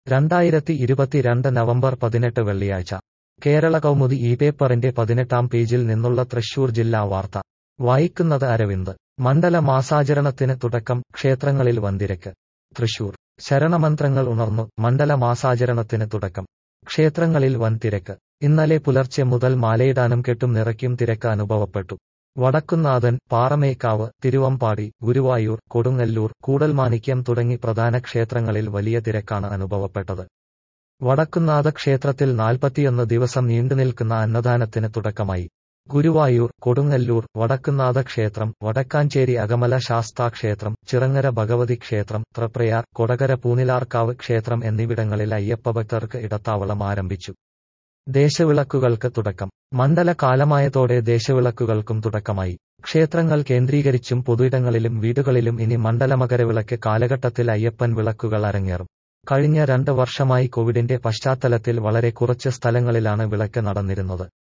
രണ്ടായിരത്തി ഇരുപത്തിരണ്ട് നവംബർ പതിനെട്ട് വെള്ളിയാഴ്ച കേരള കൗമുദി ഈ പേപ്പറിന്റെ പതിനെട്ടാം പേജിൽ നിന്നുള്ള തൃശൂർ ജില്ലാ വാർത്ത വായിക്കുന്നത് അരവിന്ദ് മണ്ഡല മാസാചരണത്തിന് തുടക്കം ക്ഷേത്രങ്ങളിൽ വന്തിരക്ക് തൃശൂർ ശരണമന്ത്രങ്ങൾ ഉണർന്നു മണ്ഡല മാസാചരണത്തിന് തുടക്കം ക്ഷേത്രങ്ങളിൽ വൻ തിരക്ക് ഇന്നലെ പുലർച്ചെ മുതൽ മാലയിടാനും കെട്ടും നിറയ്ക്കും തിരക്ക് അനുഭവപ്പെട്ടു വടക്കുന്നാഥൻ പാറമേക്കാവ് തിരുവമ്പാടി ഗുരുവായൂർ കൊടുങ്ങല്ലൂർ കൂടൽമാണിക്യം തുടങ്ങി പ്രധാന ക്ഷേത്രങ്ങളിൽ വലിയ തിരക്കാണ് അനുഭവപ്പെട്ടത് വടക്കുന്നാഥ ക്ഷേത്രത്തിൽ നാൽപ്പത്തിയൊന്ന് ദിവസം നീണ്ടുനിൽക്കുന്ന അന്നദാനത്തിന് തുടക്കമായി ഗുരുവായൂർ കൊടുങ്ങല്ലൂർ വടക്കുന്നാഥ ക്ഷേത്രം വടക്കാഞ്ചേരി അകമല ശാസ്താ ക്ഷേത്രം ചിറങ്ങര ഭഗവതി ക്ഷേത്രം തൃപ്രയാർ കൊടകര പൂനിലാർക്കാവ് ക്ഷേത്രം എന്നിവിടങ്ങളിൽ അയ്യപ്പഭക്തർക്ക് ഇടത്താവളം ആരംഭിച്ചു ദേശവിളക്കുകൾക്ക് തുടക്കം മണ്ഡല കാലമായതോടെ ദേശവിളക്കുകൾക്കും തുടക്കമായി ക്ഷേത്രങ്ങൾ കേന്ദ്രീകരിച്ചും പൊതുയിടങ്ങളിലും വീടുകളിലും ഇനി മണ്ഡലമകരവിളക്ക് കാലഘട്ടത്തിൽ അയ്യപ്പൻ വിളക്കുകൾ അരങ്ങേറും കഴിഞ്ഞ രണ്ട് വർഷമായി കോവിഡിന്റെ പശ്ചാത്തലത്തിൽ വളരെ കുറച്ച് സ്ഥലങ്ങളിലാണ് വിളക്ക് നടന്നിരുന്നത്